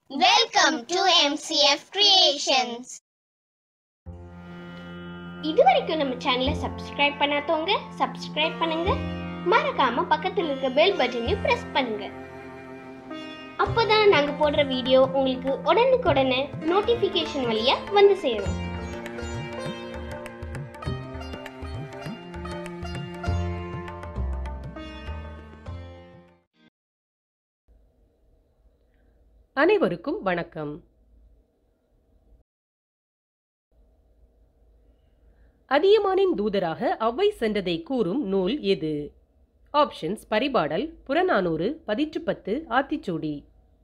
Welcome to MCF Creations. இது வரைக்கும் நம்ம சேனலை சப்ஸ்கிரைப் பண்ணாதவங்க சப்ஸ்கிரைப் பண்ணுங்க மறக்காம பக்கத்தில் இருக்க பெல் பட்டனையும் பிரஸ் பண்ணுங்க அப்போதான் நாங்க போடுற வீடியோ உங்களுக்கு உடனுக்குடனே நோட்டிபிகேஷன் வழியா வந்து சேரும் அனைவருக்கும் வணக்கம் அதியமானின் தூதராக அவ்வை சென்றதை கூறும் நூல் எது ஆப்ஷன்ஸ் பரிபாடல் புறநானூறு பதிற்றுப்பத்து ஆத்திச்சூடி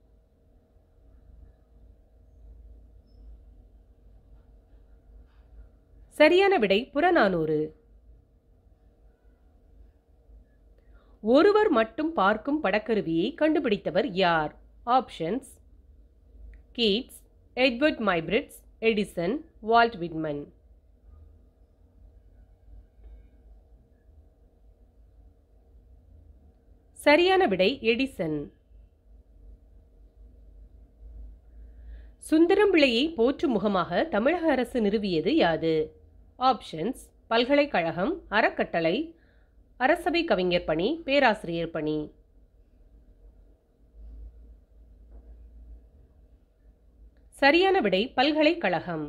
சரியான விடை புறநானூறு ஒருவர் மட்டும் பார்க்கும் படக்கருவியை கண்டுபிடித்தவர் யார் options Keats Edward Muybridge Edison Walt Whitman சரியான விடை எடிசன் சுந்தரம்பிள்ளையை போற்றும் முகமாக தமிழக அரசு நிறுவியது யாது ஆப்ஷன்ஸ் பல்கலைக்கழகம் அறக்கட்டளை அரசவை கவிஞர் பணி பேராசிரியர் பணி சரியான விடை பல்கலைக்கழகம்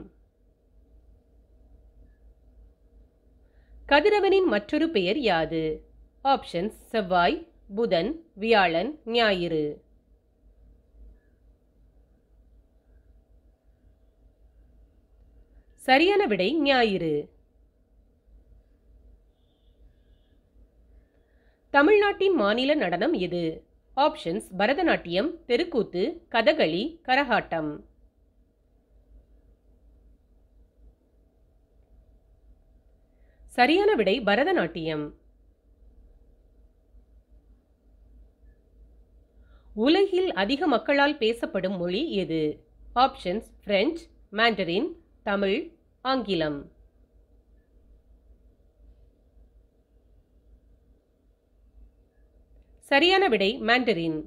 கதிரவனின் மற்றொரு பெயர் யாது ஆப்ஷன்ஸ் செவ்வாய் புதன் வியாழன் ஞாயிறு சரியான விடை ஞாயிறு தமிழ்நாட்டின் மாநில நடனம் எது ஆப்ஷன்ஸ் பரதநாட்டியம் தெருக்கூத்து கதகளி கரகாட்டம் சரியான விடை பரதநாட்டியம் உலகில் அதிக மக்களால் பேசப்படும் மொழி எது ஆப்ஷன்ஸ் பிரெஞ்சு மாண்டரின் தமிழ் ஆங்கிலம் சரியான விடை மாண்டரின்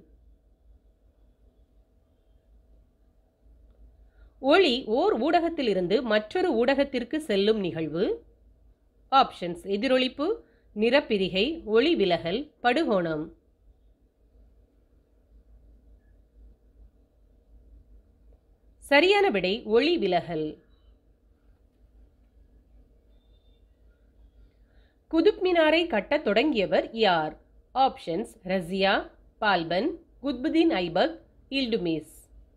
ஒளி ஓர் ஊடகத்திலிருந்து மற்றொரு ஊடகத்திற்கு செல்லும் நிகழ்வு ஆப்ஷன்ஸ் எதிரொளிப்பு நிறப்பிரிகை ஒளி விலகல் படுகோணம் சரியான விடை ஒளி விலகல் குதுப் மினாரை கட்டத் தொடங்கியவர் யார் ஆப்ஷன்ஸ் ரசியா பால்பன் குத்புதீன் ஐபக் இல்டுமிஸ்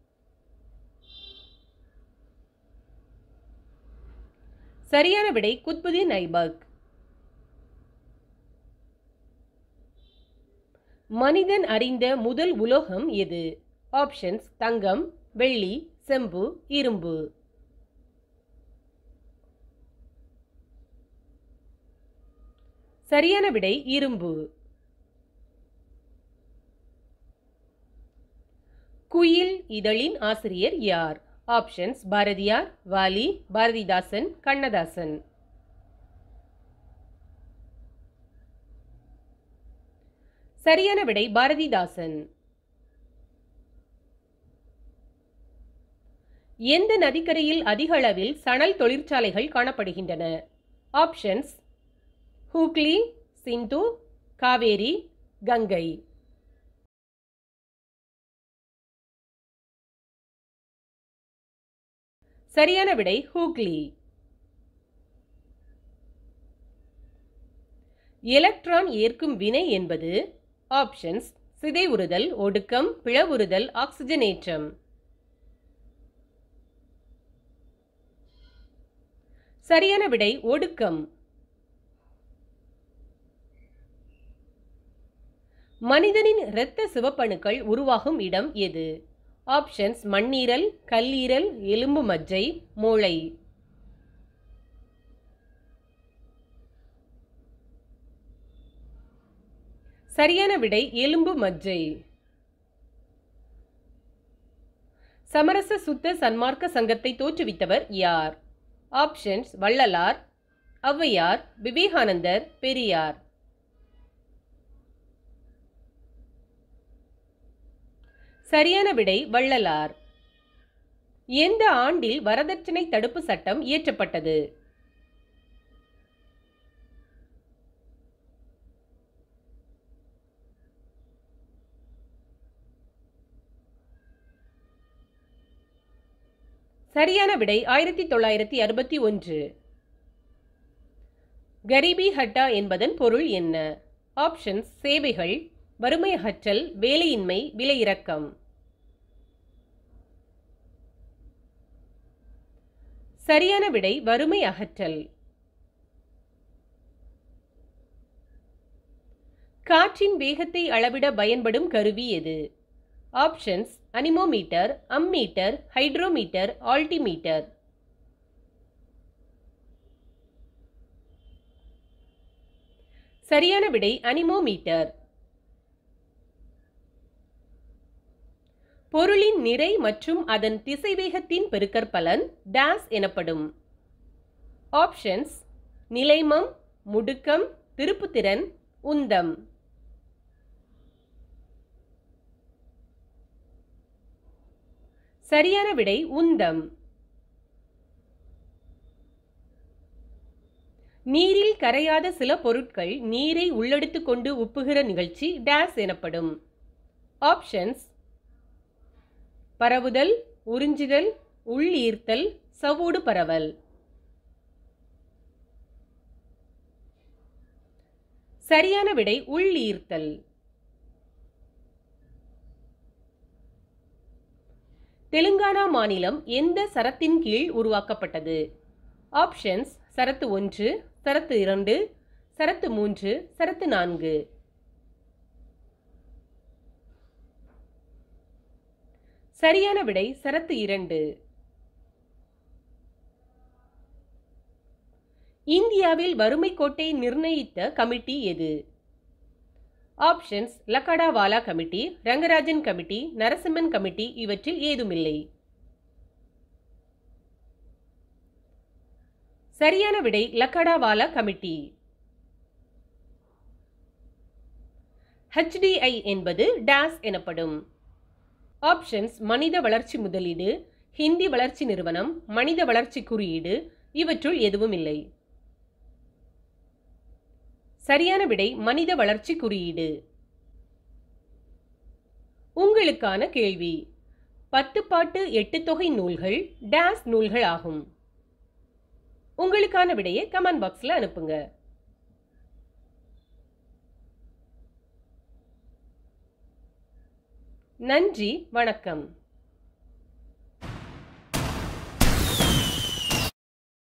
சரியான விடை குத்புதீன் ஐபக் மனிதன் அறிந்த முதல் உலோகம் எது ஆப்ஷன்ஸ் தங்கம் வெள்ளி செம்பு இரும்பு சரியான விடை இரும்பு குயில் இதழின் ஆசிரியர் யார் ஆப்ஷன்ஸ் பாரதியார் வாலி பாரதிதாசன் கண்ணதாசன் சரியான விடை பாரதிதாசன் எந்த நதிக்கரையில் அதிக அளவில் சணல் தொழிற்சாலைகள் காணப்படுகின்றன ஆப்ஷன்ஸ் ஹூக்ளி சிந்து காவேரி கங்கை சரியான விடை ஹூக்ளி எலக்ட்ரான் ஏற்கும் வினை என்பது ஆப்ஷன்ஸ் சிதைவுறுதல் ஒடுக்கம் பிளவுறுதல் ஆக்சிஜனேற்றம் சரியான விடை ஒடுக்கம் மனிதனின் இரத்த சிவப்பணுக்கள் உருவாகும் இடம் எது ஆப்ஷன்ஸ் மண்ணீரல் கல்லீரல் எலும்பு மஜ்ஜை மூளை சரியான விடை எலும்பு மஜ்ஜை சமரச சுத்த சன்மார்க்க சங்கத்தை தோற்றுவித்தவர் யார் ஆப்ஷன்ஸ் வள்ளலார் ஔவையார் விவேகானந்தர் பெரியார் சரியான விடை வள்ளலார் எந்த ஆண்டில் வரதட்சணை தடுப்பு சட்டம் இயற்றப்பட்டது சரியான விடை ஆயிரத்தி தொள்ளாயிரத்தி அறுபத்தி ஒன்று கரிபி ஹட்டா என்பதன் பொருள் என்ன ஆப்ஷன்ஸ் சேவைகள் வறுமை அகற்றல் வேலையின்மை விலை இறக்கம் சரியான விடை வறுமை அகற்றல் காற்றின் வேகத்தை அளவிட பயன்படும் கருவி எது options anemometer ammeter hydrometer altimeter சரியான விடை அனிமோமீட்டர் பொருளின் நிறை மற்றும் அதன் திசைவேகத்தின் பெருக்கற்பலன் டேஸ் எனப்படும் ஆப்ஷன்ஸ் நிலைமம் முடுக்கம் திருப்புத்திறன் உந்தம் சரியான விடை உந்தம் நீரில் கரையாத சில பொருட்கள் நீரை உள்ளெடுத்துக் கொண்டு உப்புகிற நிகழ்ச்சி டேஸ் எனப்படும் ஆப்ஷன்ஸ் பரவுதல் உறிஞ்சுதல் உள்ளீர்த்தல் சவ்வூடு பரவல் சரியான விடை உள்ளீர்த்தல் தெலுங்கானா மாநிலம் எந்த சரத்தின் கீழ் உருவாக்கப்பட்டது ஆப்ஷன்ஸ் சரத்து ஒன்று சரத்து இரண்டு சரத்து மூன்று சரத்து நான்கு சரியான விடை சரத்து இரண்டு இந்தியாவில் வறுமை கோட்டை நிர்ணயித்த கமிட்டி எது options Lakdawala committee Rangarajan committee Narasimhan committee இவற்றில் ஏதுமில்லை சரியான விடை லக்கடாவாலா கமிட்டி HDI என்பது டேஸ் எனப்படும் ஆப்ஷன்ஸ் மனித வளர்ச்சி முதலீடு ஹிந்தி வளர்ச்சி நிறுவனம் மனித வளர்ச்சி குறியீடு இவற்றுள் எதுவும் இல்லை சரியான விடை மனித வளர்ச்சி குறியீடு உங்களுக்கான கேள்வி பத்து பாட்டு எட்டு தொகை நூல்கள் டேஸ் நூல்கள் ஆகும் உங்களுக்கான விடையை கமெண்ட் பாக்ஸில் அனுப்புங்க நன்றி வணக்கம்